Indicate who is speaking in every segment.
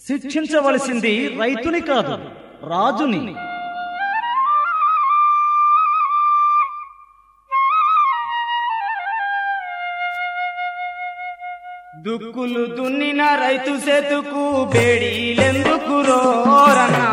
Speaker 1: శిక్షించవలసింది రైతుని కాదు రాజుని
Speaker 2: దుక్కులు దున్నిన రైతు సేతుకు బేడీలెందుకు రోరన్నా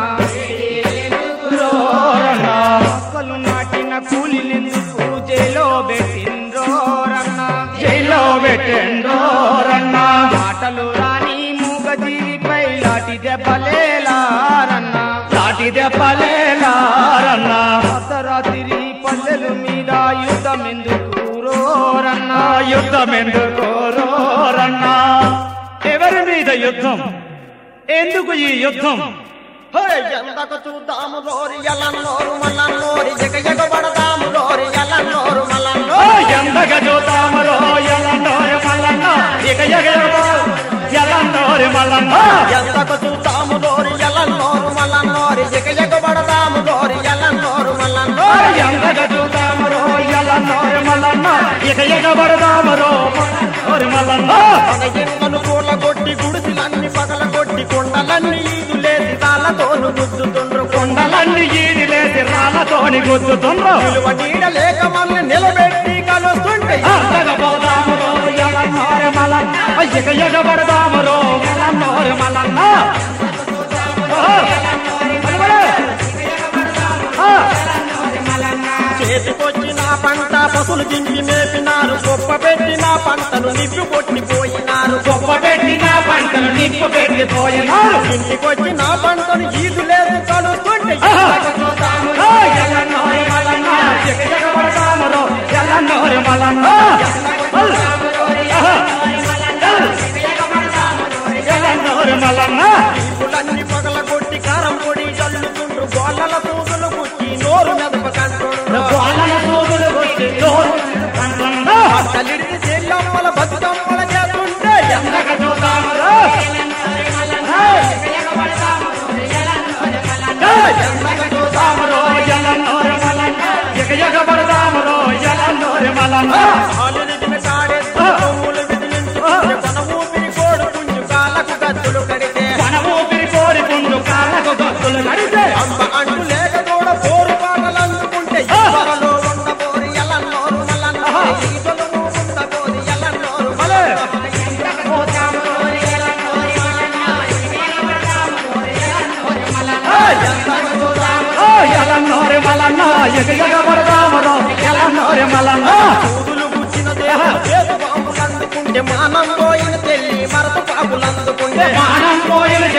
Speaker 2: రోరన్నా మొక్కలు నాటిన కూలినెందుకు జైలో పెట్టిండ్రోరన్నా
Speaker 1: జైల్లో పెట్టండోరన్నా
Speaker 2: మాటలు రాని మూగజీవిపై లాటి దెబ్బలేలారన్నా
Speaker 1: లాటి దెబ్బలేలారన్నా
Speaker 2: అర్ధరాత్రి పల్లెలు మీద యుద్ధం ఎందుకు రోరన్నా
Speaker 1: ఆ యుద్ధం ఎందుకోరోరన్నా ఎవరి మీద యుద్ధం ఎందుకు ఈ యుద్ధం
Speaker 3: ఎందకు చూద్దాము లోరి ఎలన్నోరు మల్లన్నోరి జగ జగబడదాము లోరి ఎలన్నోరు
Speaker 1: ఓ
Speaker 3: మల్లన్నోరి
Speaker 1: ఎందగ చూతామరో ఎలండోరి మల్లన్న ఇక ఎగ ఎలండోరి మల్లన్న
Speaker 3: ఎందకు చూద్దాము లోరి ఎలన్నోరు మల్లన్నోరి జగ జగబడదాము లోరి ఎలన్నోరు
Speaker 1: ఓ
Speaker 3: మల్లన్నోరి
Speaker 1: ఎందగ చూతామరో ఎలండోరి మల్లన్న ఇక ఎగబడదామరో ఓరి మల్లన్న
Speaker 3: మన ఎన్నను కూల కొట్టి గుడిసిలన్నీ పగల కొట్టి కొండలన్నీ ఈదులేసి తాళ్ళతోను గుద్దుతుండ్రు కొండల
Speaker 1: కొండలన్నీ ఈది లేసి రాళ్ళతోని గుద్దుతుండ్రు
Speaker 3: విలువ నీడ లేక మళ్ళీ నిలబెట్టి కలుస్తుంటే
Speaker 1: పోదామరో ఎలన్నోరి మల్లన్న ఇక ఎగబడదామరో ఎలన్నోరి మల్లన్న ఓ, పలువరే. ఆ.
Speaker 3: చేతికొచ్చిన పంట పసులు దింపి మేపినారు గొప్ప పెట్టిన పంటను నిప్పు కొట్టిపోయినారు
Speaker 1: గొప్ప పెట్టిన పంటలు నిప్పు పెట్టిపోయినారు
Speaker 3: ఇంటికొచ్చిన పంటను ఈదు లేదు కలుస్తుంటే
Speaker 1: ఆ, ఎల్లన్నోరి మల్లన్న, ఎగ ఎగబడతామరో, ఎల్లన్నోరి మల్లన్న. ఆహా. ఎల్లన్నోరి మల్లన్న.
Speaker 3: పులన్ని పగల కొట్టి కారం పొడి చల్లుతుండ్రు గోళ్ళల తూగులు కుట్టి నోరు మెదప కంటుండ్రు
Speaker 1: గోళ్ళన సూదులు కొట్టి నోరు కండ్లన్న.
Speaker 3: తల్లిడికి చెల్లమ్మల బతుకమ్మల చేస్తుంటే
Speaker 1: ఎందక చూద్దామరో. ఎందక చూద్దామరో, ఎల్లన్నోరి మల్లన్న. ఎగ ఎగబడతామరో, ఎల్లన్నోరి మల్లన్న.
Speaker 3: ఆలుడిగిన కాడెత్తు కొమ్ములు విదిలించుకుంటే కొన ఊపిరి కోడు పుంజు కాళ్ళకు గద్దులు కడితే
Speaker 1: మన ఊపిరి కోరి పుండు కాళ్ళకు గొత్తులు కడితే
Speaker 3: అమ్మ అంటూ లేక కూడా పోరు పాటలు అందుకుంటే త్వరలో ఉండబోరి ఎల్లన్నోరు మల్లన్నోరు ఈతలు ఉండబోరి ఎల్లన్నోరు
Speaker 1: భలే. ఓ ఎలన్నోరి మల్లన్న ఎగ ఎగబడదామరో ఎలన్నోరి మల్లన్న
Speaker 3: కూతులు గుచ్చిన దేహం చేతు బాంబు అందుకుంటే మానం పోయిన తెల్లి మరత పాపులు అందుకుంటే
Speaker 1: మానం పోయిన